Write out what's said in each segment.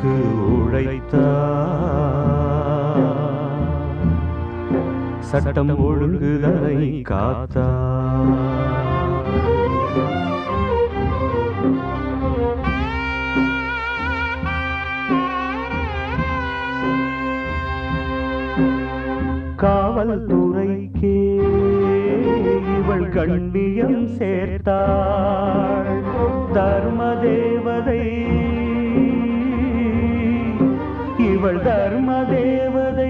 நமக்கு உழைத்தார் சட்டம் ஒழுங்குதலை காத்தார் காவல்துறைக்கே இவள் கண்ணியம் சேர்த்தாள் தர்ம தேவதை இவள் தர்ம தேவதை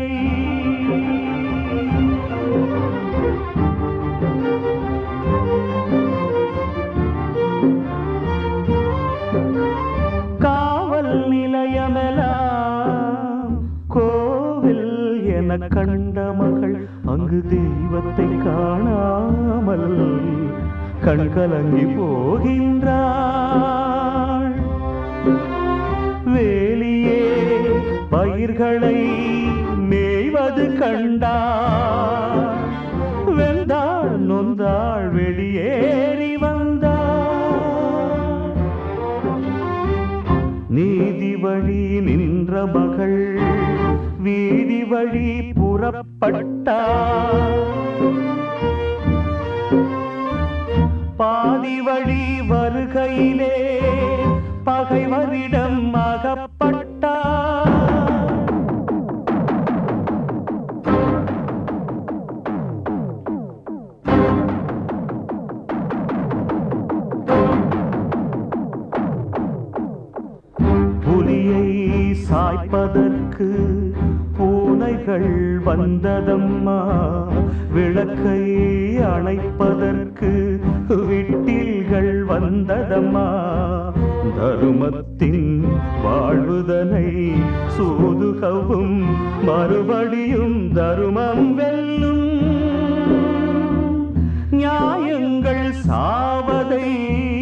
காவல் நிலையமெல்லாம் கோவில் என கண்ட மகள் அங்கு தெய்வத்தை காணாமல் கண்கலங்கி போகின்றாள் வேலியே பயிர்களை மேய்வது கண்டாள் வெந்தாள் நொந்தாள் வெளியேறி வந்தாள் நீதி வழி நின்ற மகள் வீதி வழி புறப்பட்டார் பாதி வழி வருகையிலே பகைவரிடம் அகப்பட்டார் புலியை சாய்ப்பதற்கு பூனைகள் வந்ததம்மா விளக்கை அணைப்பதற்கு விட்டில்கள் வந்ததம்மா தருமத்தின் வாழ்வுதனை சூதுகவும் மறுபடியும் தருமம் வெல்லும் நியாயங்கள் சாவதை